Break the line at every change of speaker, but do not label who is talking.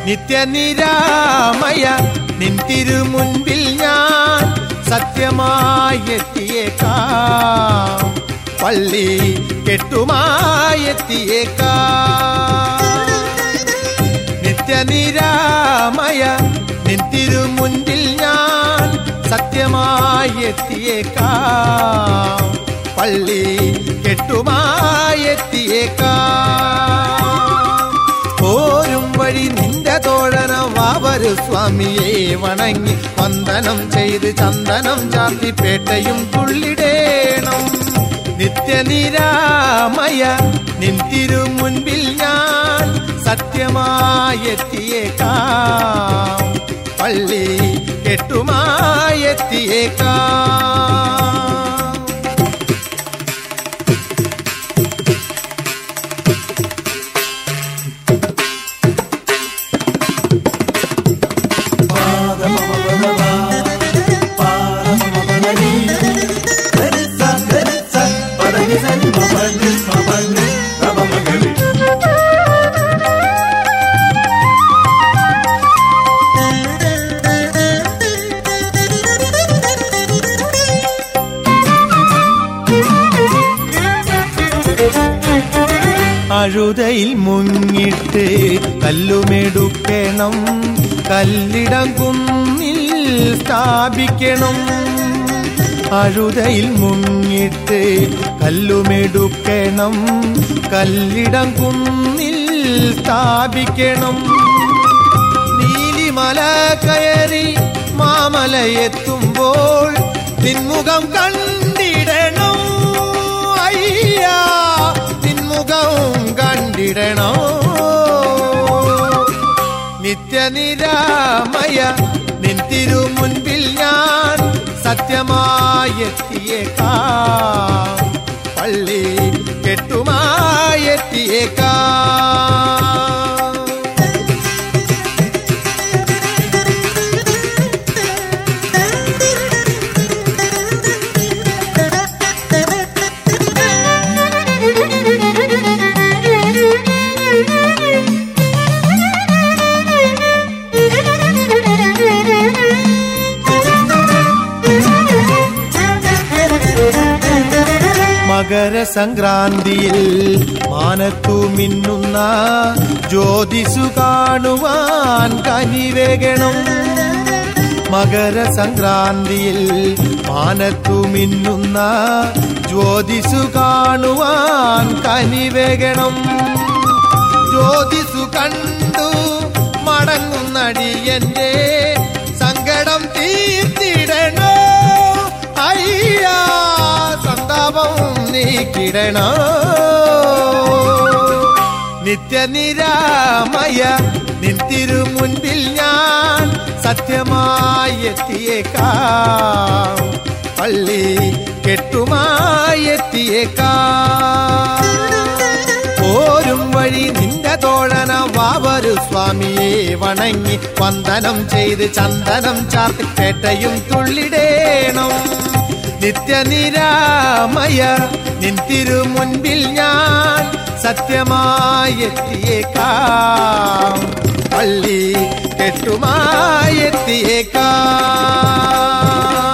നിത്യനിരാമയ നിൻ തിരുമുൻപിൽ ഞാൻ സത്യമായി എത്തിയേക്കാം പള്ളി കെട്ടുമായി എത്തിയേക്കാം നിത്യനിരാമയ നിൻ തിരുമുൻപിൽ ഞാൻ സത്യമായി എത്തിയേക്കാം പള്ളി കെട്ടുമായി എത്തിയേക്കാം പോരും വഴി നിന്റെ തോഴന വാവരു സ്വാമിയെ വണങ്ങി വന്ദനം ചെയ്ത് ചന്ദനം ചാർത്തി പേട്ടയും തുള്ളിടേണം നിത്യനിരാമയ നിൻ തിരുമുൻപിൽ ഞാൻ സത്യമായി എത്തിയേക്കാം പള്ളി കെട്ടുമായി എത്തിയേക്കാം അഴുതയിൽ മുങ്ങിട്ട് കല്ലുമെടുക്കണം കല്ലിടം കുന്നിൽ സ്ഥാപിക്കണം അഴുതയിൽ മുങ്ങിട്ട് കല്ലുമെടുക്കണം കല്ലിടം കുന്നിൽ സ്ഥാപിക്കണം നീലിമല കയറി മാമലയെത്തുമ്പോൾ നിൻമുഖം കണ്ടിടണം അയ്യാ നിൻമുഖം കണ്ടിടണോ നിത്യനിരാമയ നിൻ തിരുമുൻപിൽ ഞാൻ സത്യമായി എത്തിയേക്കാം പള്ളി കെട്ടുമായി എത്തിയേക്കാം മകരസംക്രാന്തിയിൽ മാനത്തു മിന്നുന്ന ജ്യോതിസു കാണുവാൻ കനിവേകണം മകരസംക്രാന്തിയിൽ മാനത്തു മിന്നുന്ന ജ്യോതിസു കാണുവാൻ കനിവേകണം ജ്യോതിസു കണ്ടു മടങ്ങുന്നടിയന്റെ സങ്കടം തീർത്തിടണോ അയ്യാ സന്താപം നീക്കിടണോ നിത്യനിരാമയ നിൻ തിരുമുൻപിൽ ഞാൻ സത്യമായി എത്തിയേക്കാം പള്ളി കെട്ടുമായി എത്തിയേക്കാം പോരും വഴി നിന്റെ തോഴന വാവരു സ്വാമിയെ വണങ്ങി വന്ദനം ചെയ്ത് ചന്ദനം ചാർത്തി പേട്ടയും തുള്ളിടേണം നിത്യനിരാമയ നിൻ തിരുമുൻപിൽ ഞാൻ സത്യമായി എത്തിയേക്കാം പള്ളി കെട്ടുമായി എത്തിയേക്കാം